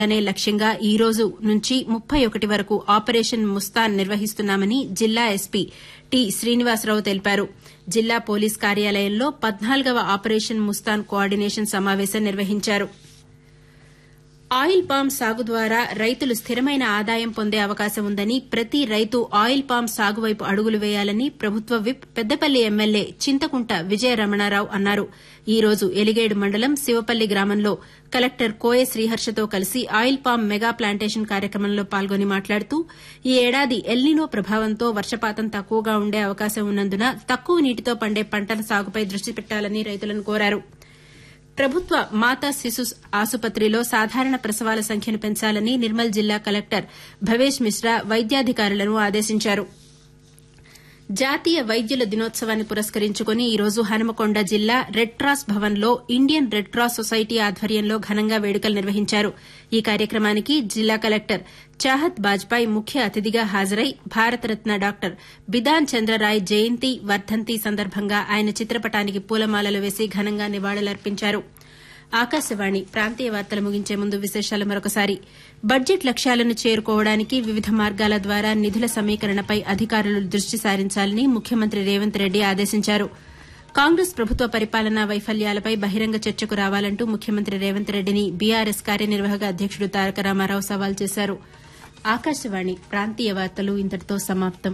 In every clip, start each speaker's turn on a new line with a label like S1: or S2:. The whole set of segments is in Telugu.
S1: అనే లక్ష్యంగా ఈ రోజు నుంచి ముప్పై ఒకటి వరకు ఆపరేషన్ ముస్తాన్ నిర్వహిస్తున్నామని జిల్లా ఎస్పీ టి శ్రీనివాసరావు తెలిపారు జిల్లా పోలీస్ కార్యాలయంలో పద్నాలుగవ ఆపరేషన్ ముస్తాన్ కోఆర్డినేషన్ సమావేశం నిర్వహించారు ఆయిల్ పామ్ సాగు ద్వారా రైతులు స్థిరమైన ఆదాయం పొందే అవకాశం ఉందని ప్రతి రైతు ఆయిల్ పామ్ సాగు వైపు అడుగులు వేయాలని ప్రభుత్వ విప్ పెద్దపల్లి ఎమ్మెల్యే చింతకుంట విజయ రమణారావు అన్నారు ఈ రోజు ఎలిగేడు మండలం శివపల్లి గ్రామంలో కలెక్టర్ కోయ శ్రీహర్షతో కలిసి ఆయిల్ పామ్ మెగా ప్లాంటేషన్ కార్యక్రమంలో పాల్గొని మాట్లాడుతూ ఈ ఏడాది ఎల్నినో ప్రభావంతో వర్షపాతం తక్కువగా ఉండే అవకాశం ఉన్నందున తక్కువ నీటితో పండే పంటల సాగుపై దృష్టి పెట్టాలని రైతులను కోరారు ప్రభుత్వ మాతా శిశు ఆసుపత్రిలో సాధారణ ప్రసవాల సంఖ్యను పెంచాలని నిర్మల్ జిల్లా కలెక్టర్ భవేష్ మిశ్రా వైద్యాధికారులను ఆదేశించారు జాతీయ వైద్యుల దినోత్సవాన్ని పురస్కరించుకుని ఈ రోజు హనుమకొండ జిల్లా రెడ్ క్రాస్ భవన్లో ఇండియన్ రెడ్ క్రాస్ సొసైటీ ఆధ్వర్యంలో ఘనంగా వేడుకలు నిర్వహించారు ఈ కార్యక్రమానికి జిల్లా కలెక్టర్ చాహత్ బాజ్పాయ్ ముఖ్య అతిథిగా హాజరై భారతరత్న డాక్టర్ బిధాన్ చంద్రరాయ్ జయంతి వర్ధంతి సందర్భంగా ఆయన చిత్రపటానికి పూలమాలలు వేసి ఘనంగా నివాళులర్పించారు ఆకాశవాణి ప్రాంతీయ వార్తలు ముగించే ముందు విశేషాలు మరొకసారి బడ్జెట్ లక్ష్యాలను చేరుకోవడానికి వివిధ మార్గాల ద్వారా నిధుల సమీకరణపై అధికారులు దృష్టి సారించాలని ముఖ్యమంత్రి రేవంత్ రెడ్డి ఆదేశించారు కాంగ్రెస్ ప్రభుత్వ పరిపాలనా వైఫల్యాలపై బహిరంగ చర్చకు రావాలంటూ ముఖ్యమంత్రి రేవంత్ రెడ్డిని బీఆర్ఎస్ కార్యనిర్వాహక అధ్యకుడు తారక రామారావు సవాల్ చేశారు ఆకాశవాణి ప్రాంతీయ వార్తలు ఇంతటితో సమాప్తం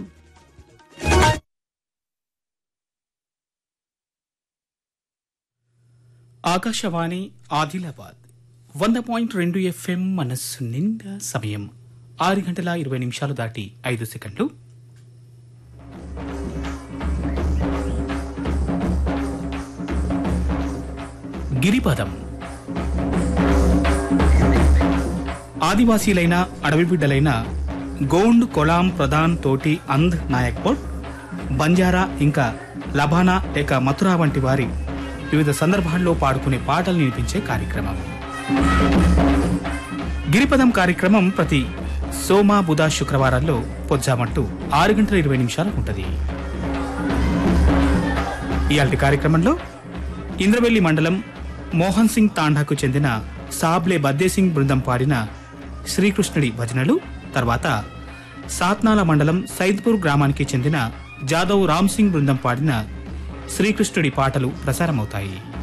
S2: ఆకాశవాణి ఆదిలాబాద్ వంద పాయింట్ రెండు ఎఫ్ఎం మనస్సు నిండా సమయం ఆరు గంటల ఇరవై నిమిషాలు దాటి ఐదు సెకండ్లు గిరిపదం ఆదివాసీలైన అడవి బిడ్డలైన గోండ్ కొలాం ప్రధాన్ తోటి అంధ్ నాయక్పోట్ బంజారా ఇంకా లబానా లేక మథురా వంటి వారి వివిధ సందర్భాల్లో పాడుకునే పాటలు వినిపించే కార్యక్రమం గిరిపదం కార్యక్రమం ప్రతి సోమ బుధ శుక్రవారాల్లో పొజ్జామట్టు ఆరు గంటల ఇరవై నిమిషాలకు ఉంటుంది ఇయాల్టి కార్యక్రమంలో ఇంద్రవెల్లి మండలం మోహన్ సింగ్ తాండాకు చెందిన సాబ్లే బద్దేసింగ్ బృందం పాడిన శ్రీకృష్ణుడి భజనలు తర్వాత సాత్నాల మండలం సైద్పూర్ గ్రామానికి చెందిన జాదవ్ రామ్ సింగ్ బృందం పాడిన శ్రీకృష్ణుడి పాటలు ప్రసారమవుతాయి